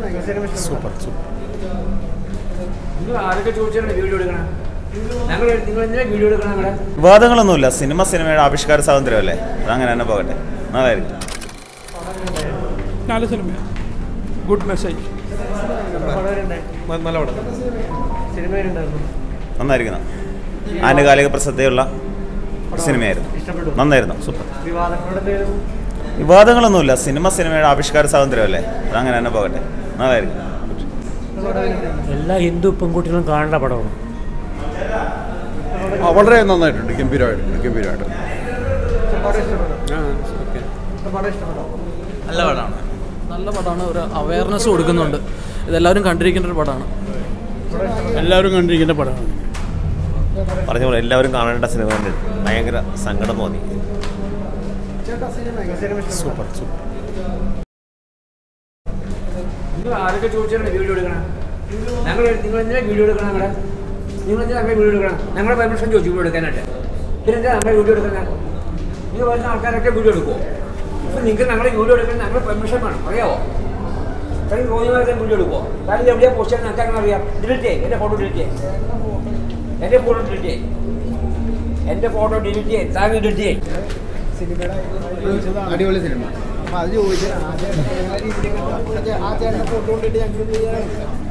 super super നിങ്ങൾ ആരൊക്കെ ചോദിച്ചാണ് വീഡിയോ എടുക്കണം ഞങ്ങൾ നിങ്ങൾ എന്തിനാ വീഡിയോ എടുക്കണം ഇവിടെ വിവാദങ്ങളൊന്നുമില്ല സിനിമ സിനിമയുടെ ആവിഷ്കാര സ്വാതന്ത്ര്യമല്ലേ അതങ്ങനെ തന്നെ പോകട്ടെ നല്ലതായിരിക്കും നല്ല സിനിമയാണ് ഗുഡ് മെസ്സേജ് നല്ല പടം സിനിമയിലുണ്ടായിരുന്നു നന്നായിരിക്കുന്നു ആനുകാലിക പ്രസിദ്ധിയുള്ള ഒരു സിനിമയായിരുന്നു ഇഷ്ടപ്പെട്ടു നന്നായിരുന്നു സൂപ്പർ വിവാദങ്ങളുടെ എന്തെങ്കിലും വിവാദങ്ങളൊന്നുമില്ല സിനിമ സിനിമയുടെ ആവിഷ്കാര സ്വാതന്ത്ര്യമല്ലേ അതങ്ങനെ തന്നെ പോകട്ടെ നല്ലതായിരിക്കും എല്ലാ ഹിന്ദു പെൺകുട്ടികളും കാണേണ്ട പടമാണ് ആ വളരെ നന്നായിട്ടുണ്ട് ഗംഭീരമായിട്ടുണ്ട് ഗംഭീരമായിട്ട് പടം ഇഷ്ടപ്പെട്ടോ പടം ഇഷ്ടപ്പെട്ടോ നല്ല പടമാണ് നല്ല പടമാണ് ഒരു അവയർനെസ് കൊടുക്കുന്നുണ്ട് ഇതെല്ലാവരും കണ്ടിരിക്കേണ്ട ഒരു പടമാണ് എല്ലാവരും കണ്ടിരിക്കേണ്ട പടമാണ് പറഞ്ഞ പോലെ എല്ലാവരും കാണേണ്ട സിനിമ തന്നെ ഭയങ്കര സങ്കടം തോന്നി സിനിമ ഇഷ്ടപ്പെട്ടോ സൂപ്പർ സൂപ്പർ നിങ്ങൾ ആരൊക്കെ ചോദിച്ചാണ് വീഡിയോ എടുക്കണം ഞങ്ങൾ നിങ്ങൾ എന്തിനാ വീഡിയോ എടുക്കണം ഇവിടെ നിങ്ങൾ എന്തിനാ ഞങ്ങൾ വീഡിയോ എടുക്കണം ഞങ്ങളുടെ പെർമിഷൻ ചോദിച്ചു വീഡിയോ എടുക്കാനായിട്ട് പിന്നെ എന്താ ഞങ്ങൾ വീഡിയോ എടുക്കുന്നത് നിങ്ങൾ വരുന്ന ആൾക്കാരൊക്കെ വീഡിയോ എടുക്കുമോ ഇപ്പം നിങ്ങൾക്ക് ഞങ്ങളെ വീഡിയോ എടുക്കാൻ ഞങ്ങൾ പെർമിഷൻ വേണം അറിയാവോ അല്ലെങ്കിൽ തോന്നിയമാരെ വീഡിയോ എടുക്കുമോ കാരണം ഇത് എവിടെയാണ് പോസ്റ്റ് ചെയ്യാൻ ഞങ്ങൾക്ക് അങ്ങനെ അറിയാം ഡിലീറ്റ് ചെയ്യ് എൻ്റെ ഫോട്ടോ ഡിലീറ്റ് ചെയ്യ് എൻ്റെ ഫോട്ടോ ഡിലീറ്റ് ചെയ്യ് എൻ്റെ ഫോട്ടോ ഡിലീറ്റ് ചെയ്യ് താങ്കൾ ഡിലീറ്റ് ചെയ്യ് അടിപൊളി സിനിമ അപ്പൊ അത് ചോദിച്ചാൽ ആ ചേട്ടൻ ഫോട്ടോ കൊണ്ടിട്ട് ഞങ്ങൾക്ക്